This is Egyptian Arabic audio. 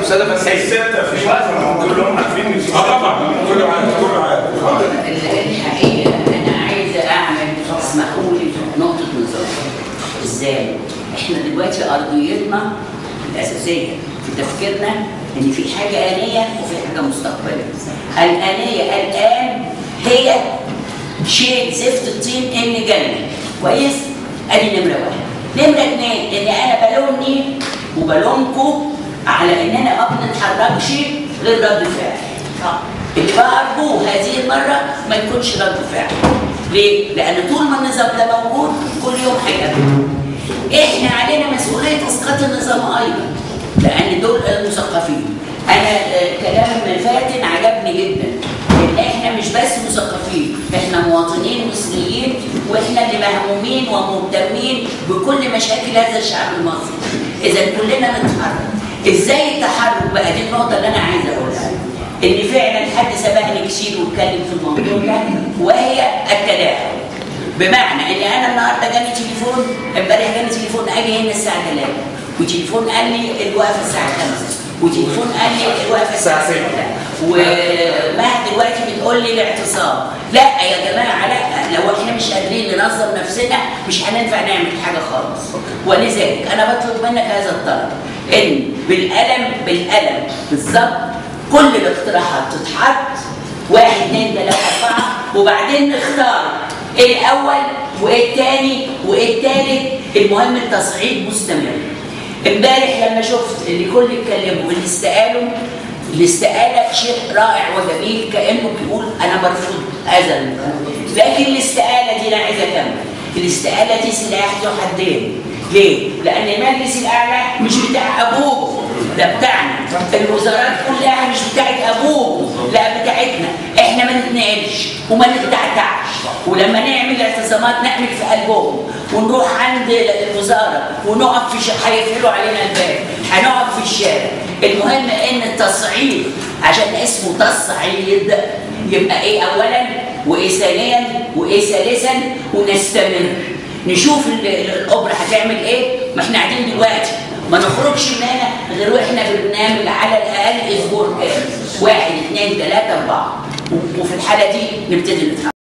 استاذه فتحيه الستة في كلهم عارفين اه طبعا كله عارف كله عارف الحقيقة أنا عايزة أعمل اسمحوا لي نقطة نظر إزاي؟ إحنا دلوقتي أرضيتنا الأساسية في تفكيرنا إن في حاجة آنية وفي حاجة مستقبلية. الآنية الآن هي شيء زفت الطين إن جنة كويس؟ أدي نمرة واحد. نمرة اثنين إن أنا بلومني وبلومكم على إننا ما بنتحركش غير رد فعل. اللي بقى أرجوه هذه المرة ما يكونش رد فعل. ليه؟ لأن طول ما النظام ده موجود كل يوم هيقابلنا. احنا علينا مسؤوليه اسقاط النظام ايضا لان دول المثقفين انا آه، كلام فاتن عجبني جدا ان احنا مش بس مثقفين احنا مواطنين مصريين واحنا اللي مهمومين ومهتمين بكل مشاكل هذا الشعب المصري اذا كلنا نتحرك ازاي التحرك بقى دي النقطه اللي انا عايزه اقولها ان فعلا حد سبقني كتير واتكلم في الموضوع ده وهي التلاعب بمعنى ان انا النهارده جالي تليفون امبارح جالي تليفون اجي هنا الساعه 3 وتليفون قال لي الوقفه الساعه 5 وتليفون قال لي الوقفه الساعه 6 ومهد دلوقتي بتقول لي الاعتصام لا يا جماعه لا لو احنا مش قادرين ننظم نفسنا مش هننفع نعمل حاجه خالص ولذلك انا بطلب منك هذا الطلب ان بالقلم بالقلم بالظبط كل الاقتراحات تتحط واحد اثنين ثلاثة أربعة وبعدين نختار ايه الأول وايه الثاني وايه الثالث المهم التصعيد مستمر امبارح لما شفت اللي كل اتكلموا اللي استقالوا الاستقالة شيء رائع وجميل كأنه بيقول أنا برفض هذا الموضوع. لكن الاستقالة دي أنا عايز أكمل الاستقالة دي سلاح ذو حدين ليه؟ لأن المجلس الأعلى مش بتاع أبوه ده بتاعنا الوزارات كلها مش بتاعت أبوه لا بتاعتنا احنا ما نتنقلش وما نتعتعش ولما نعمل اعتصامات نعمل في قلبهم ونروح عند الوزارة ونقف في ش... هيقفلوا علينا الباب هنقف في الشارع المهم ان التصعيد عشان اسمه تصعيد يبقى ايه اولا وايه ثانيا وايه ثالثا ونستمر نشوف ال- ال- الاوبرا هتعمل ايه ما احنا قاعدين دلوقتي ما نخرجش من هنا غير واحنا برنامج على الاقل اسبوع كامل واحد اثنين ثلاثه اربعه و- وفي الحاله دي نبتدي نتحرك